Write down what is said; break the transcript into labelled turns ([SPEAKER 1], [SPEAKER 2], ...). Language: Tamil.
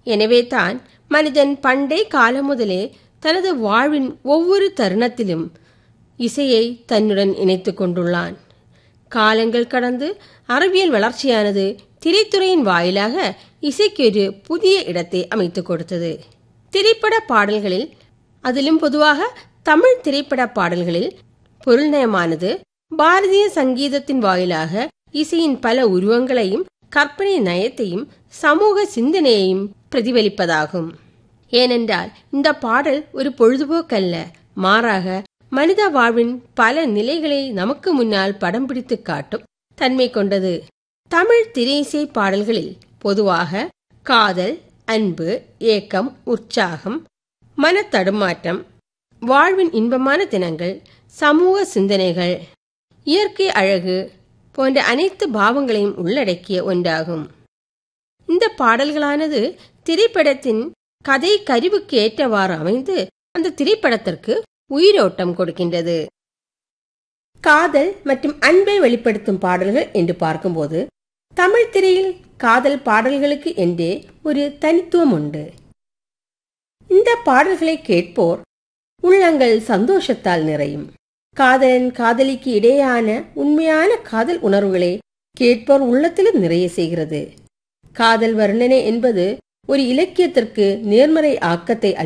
[SPEAKER 1] எனவே தான் மனிதன் பண்டை காலம் முதலே தனது வாழ்வின் ஒவ்வொரு தருணத்திலும் இசையை தன்னுடன் இணைத்துக் கொண்டுள்ளான் காலங்கள் கடந்து அறிவியல் வளர்ச்சியானது திரைத்துறையின் வாயிலாக இசைக்கு ஒரு புதிய இடத்தை அமைத்துக் கொடுத்தது திரைப்பட பாடல்களில் அதிலும் பொதுவாக தமிழ் திரைப்பட பாடல்களில் பொருள்நயமானது பாரதிய சங்கீதத்தின் வாயிலாக இசையின் பல உருவங்களையும் கற்பனை நயத்தையும் சமூக சிந்தனையையும் பிரதிபலிப்பதாகும் ஏனென்றால் இந்த பாடல் ஒரு பொழுதுபோக்கல்ல மாறாக மனித வாழ்வின் பல நிலைகளை நமக்கு முன்னால் படம் பிடித்து காட்டும் தன்மை கொண்டது தமிழ் திரையிசை பாடல்களில் பொதுவாக காதல் அன்பு ஏக்கம் உற்சாகம் மனத்தடுமாற்றம் வாழ்வின் இன்பமான தினங்கள் சமூக சிந்தனைகள் இயற்கை அழகு போன்ற அனைத்து பாவங்களையும் உள்ளடக்கிய ஒன்றாகும் இந்த பாடல்களானது திரைப்படத்தின் கதை கருவுக்கு ஏற்றவாறு அமைந்து அந்த திரைப்படத்திற்கு உயிரோட்டம் கொடுக்கின்றது காதல் மற்றும் அன்பை வெளிப்படுத்தும் பாடல்கள் என்று பார்க்கும்போது தமிழ் திரையில் காதல் பாடல்களுக்கு என்றே ஒரு தனித்துவம் உண்டு இந்த பாடல்களை கேட்போர் உள்ளங்கள் சந்தோஷத்தால் நிறையும் காதலன் காதலிக்கு இடையான உண்மையான காதல் உணர்வுகளை கேட்போர் உள்ளத்திலும் நிறைய செய்கிறது காதல் வர்ணனை என்பது ஒரு இலக்கியத்திற்கு நேர்மறை ஆக்கத்தை